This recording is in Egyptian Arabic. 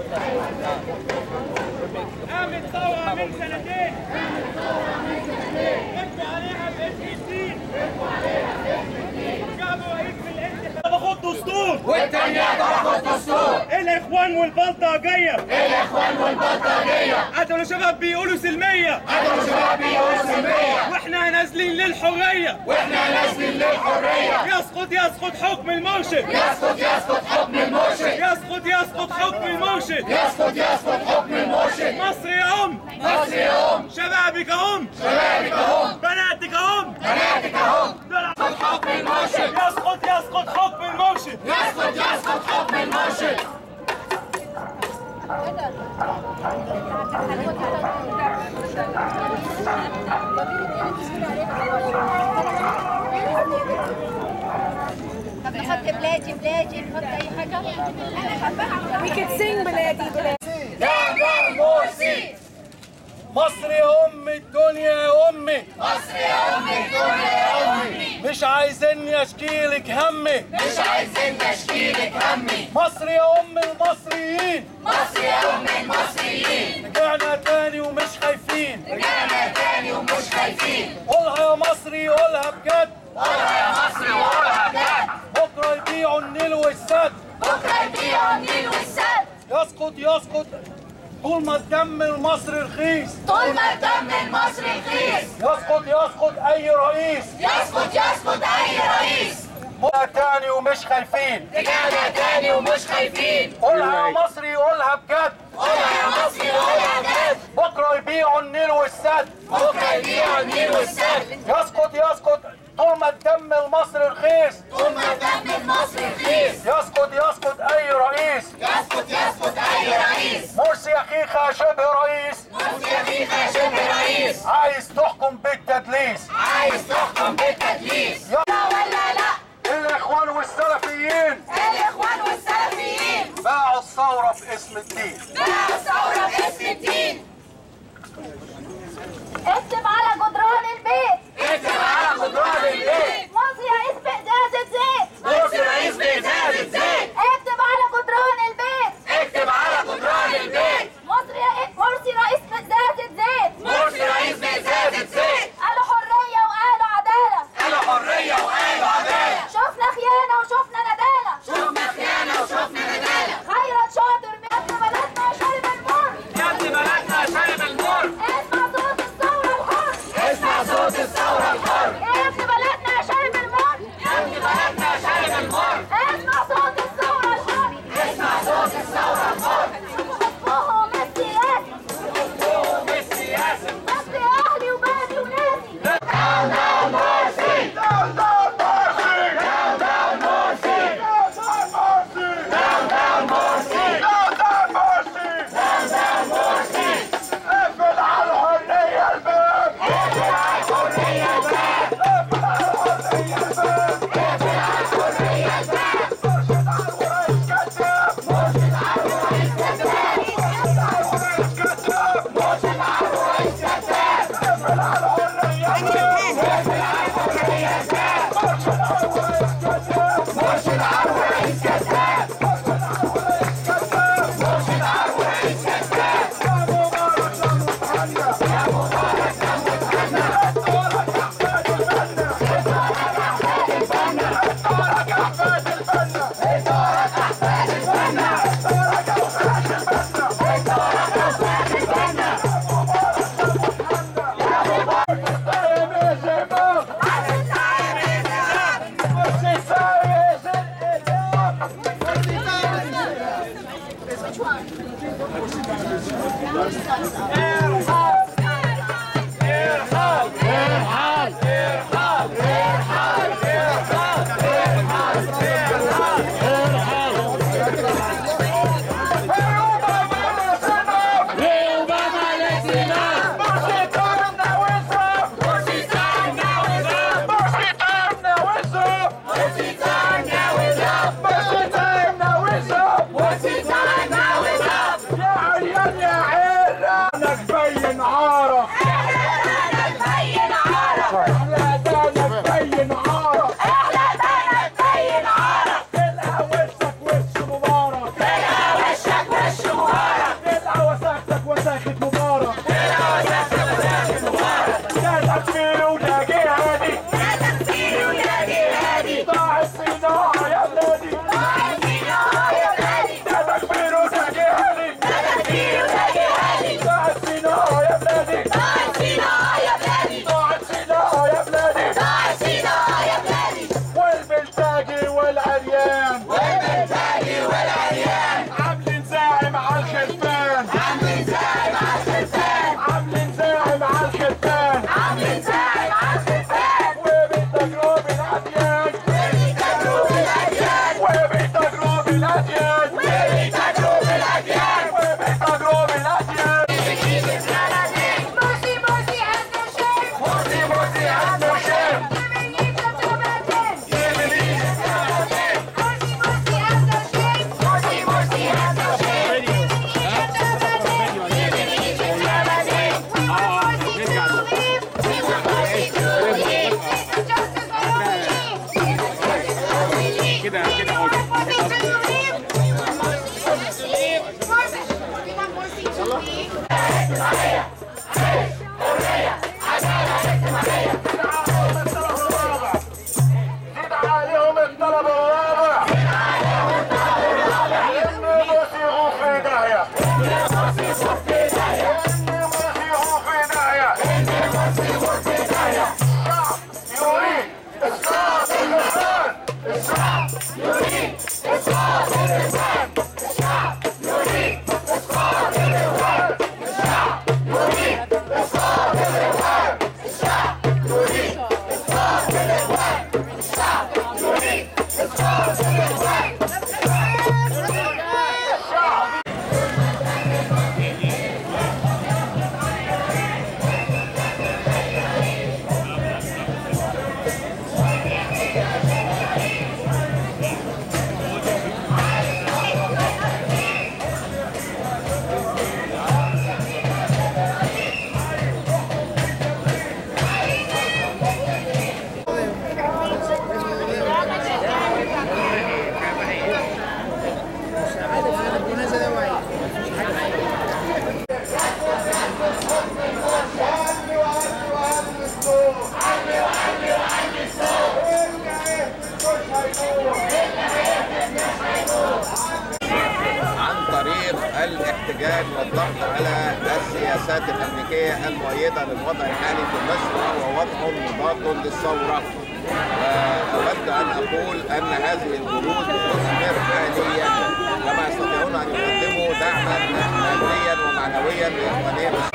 قامت ثورة من سنتين ابقوا عليها باسم الدين جابوا رئيس من الانتخاب باخد دستور والتانية تاخد دستور الاخوان والبلطجية الاخوان والبلطجية قتلوا شباب بيقولوا سلمية قتلوا شباب بيقولوا سلمية واحنا نازلين للحرية واحنا نازلين للحرية يسقط يسقط حكم المرشد يسقط يسقط حكم المرشد يسقط يسقط حكم المرشد يسقط يسقط حكم المرشد مصر يا ام مصر يا ام شبابك ام شبابك اهم بناتك ام بناتك اهم دول حكم المرشد يسقط يسقط حكم المرشد يسقط يسقط حكم المرشد طب نحط بلادي بلادي نحط اي حاجه انا حباها وي كان سينج بلادي بلادي دعم مرسي مصر يا ام الدنيا يا امي مصر يا ام الدنيا يا امي مش عايزيني اشكيلك همي مش عايزين تشكيلك همي مصر يا ام المصريين مصر يا ام المصريين رجعنا تاني ومش خايفين رجعنا تاني ومش خايفين قولها يا مصري قولها بجد قولها يا مصري وقولها بجد بكره يبيعوا النيل والسد بكره يبيعوا النيل والسد يسقط يسقط طول ما الدم المصري رخيص طول ما الدم المصري رخيص يسقط يسقط اي رئيس يسقط يسقط اي رئيس قولها تاني ومش خايفين رجعنا تاني ومش خايفين قولها يا مصري قولها بجد قولها يا مصري وقولها بجد بكره يبيعوا النيل والسد بكره يبيعوا النيل والسد يسقط يسقط طول ما الدم المصري رخيص طول ما الدم المصري رخيص يسقط يسقط اي رئيس يسقط يسقط اي رئيس مرسي يا خيخة شبه رئيس مرسي يا خيخة شبه رئيس عايز تحكم بالتدليس عايز تحكم بالتدليس يا لا ولا لا الاخوان والسلفيين الاخوان والسلفيين باعوا الثورة باسم الدين باعوا الثورة باسم الدين اكتب على جدران البيت اكتب على جدران البيت مصر رئيس بإزازة زيت مرسي رئيس بإزازة زيت اكتب على جدران البيت اكتب على جدران البيت مصر رئيس مرسي رئيس بإزازة زيت مرسي رئيس بإزازة زيت قالوا حرية وقالوا عدالة قالوا حرية وقالوا عدالة شفنا خيانة وشفنا ندالة شفنا خيانة وشفنا ندالة خيرت شاطر من ابن بلدنا شرب المر يا ابن بلدنا شارب المر اسمع صوت الثورة الحر اسمع صوت الثورة الحر يا ابن بلدنا شرب المر يا ابن بلدنا شارب المر اسمع صوت الثورة الحر اسمع صوت الثورة الحر حبهم السياسي بالسياسة مصر اهلي وبلدي وناسي داون داون مرسي داون داون مرسي داون داون مرسي داون داون مرسي داون داون مرسي داون داون مرسي اقفل على الحرية الباب اقفل على الحرية الباب اقفل على الحرية الباب اقفل على الحرية الباب مرشد على الرئيس كذاب مرشد على الرئيس كذاب مرشد على الرئيس كذاب مرشد على الرئيس كذاب اقفل على الحرية الباب اقفل على الحرية الباب مرشد على الرئيس كذاب مرشد على الرئيس كذاب مرشد على الرئيس كذاب مرشد على الرئيس كذاب يا مبارك يا متهنى يا مبارك يا متهنى انت ولك يا احمد البنا انت ولك يا احمد البنا انت ولك يا احمد البنا انت ولك يا احمد البنا انت ولك يا احمد البنا انت ولك يا احمد البنا يا مبارك الطيب يا شباب عايز تعيب يا شباب مرسي سايس الإجاب يا عيال يا عيال كده كده اوكي زيد عليهم الطلب الرابع إن مسيحوا في داهية إن مسيحوا في داهية الشعب يريد إسقاط النظام الشعب يريد إسقاط النظام الشعب يريد إسقاط النظام الشعب يريد إسقاط النظام الشعب يريد إسقاط النظام الشعب يريد إسقاط النظام الشعب عن طريق الاحتجاج والضغط على السياسات الامريكيه المؤيده للوضع الحالي في مصر وهو وضع مضاد للثوره. واود ان اقول ان هذه الجهود تثمر حاليا كما يستطيعون ان يقدموا دعما ماديا ومعنويا لاخوانهم